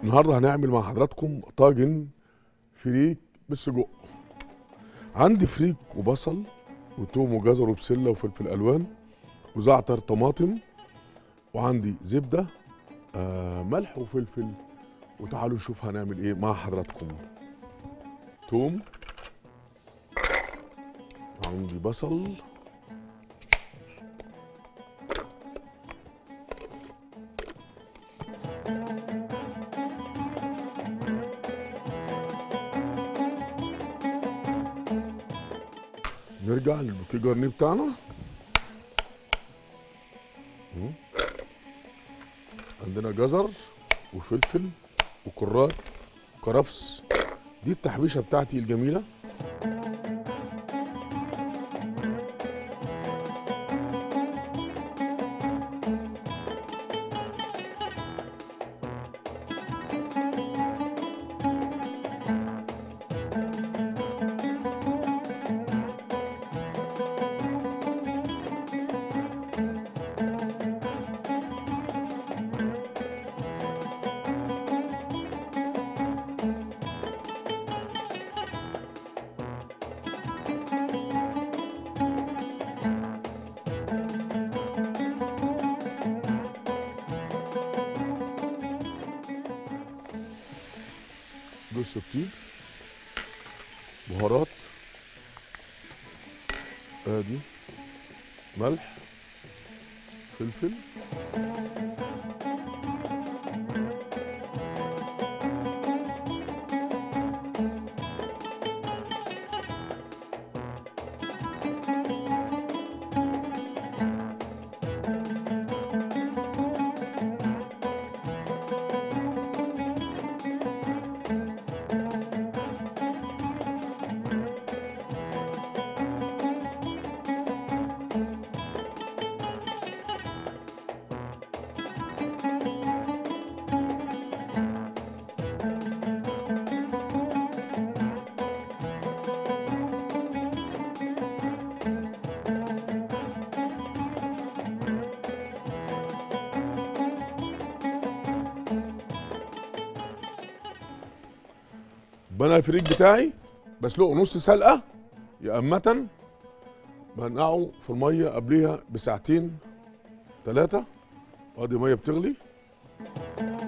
النهارده هنعمل مع حضراتكم طاجن فريك بالسجق عندي فريك وبصل وتوم وجزر وبسله وفلفل الوان وزعتر طماطم وعندي زبده آه ملح وفلفل وتعالوا نشوف هنعمل ايه مع حضراتكم توم عندي بصل نرجع للبوكيه جارنيه بتاعنا مم. عندنا جزر وفلفل وكرات وكرفس دي التحبيشه بتاعتي الجميله جوز الطيب بهارات ادي ملح فلفل بنا الفريك بتاعي بسلقه نص سلقه يا أمة بنقعه في الميه قبليها بساعتين ثلاثه وادي ميه بتغلي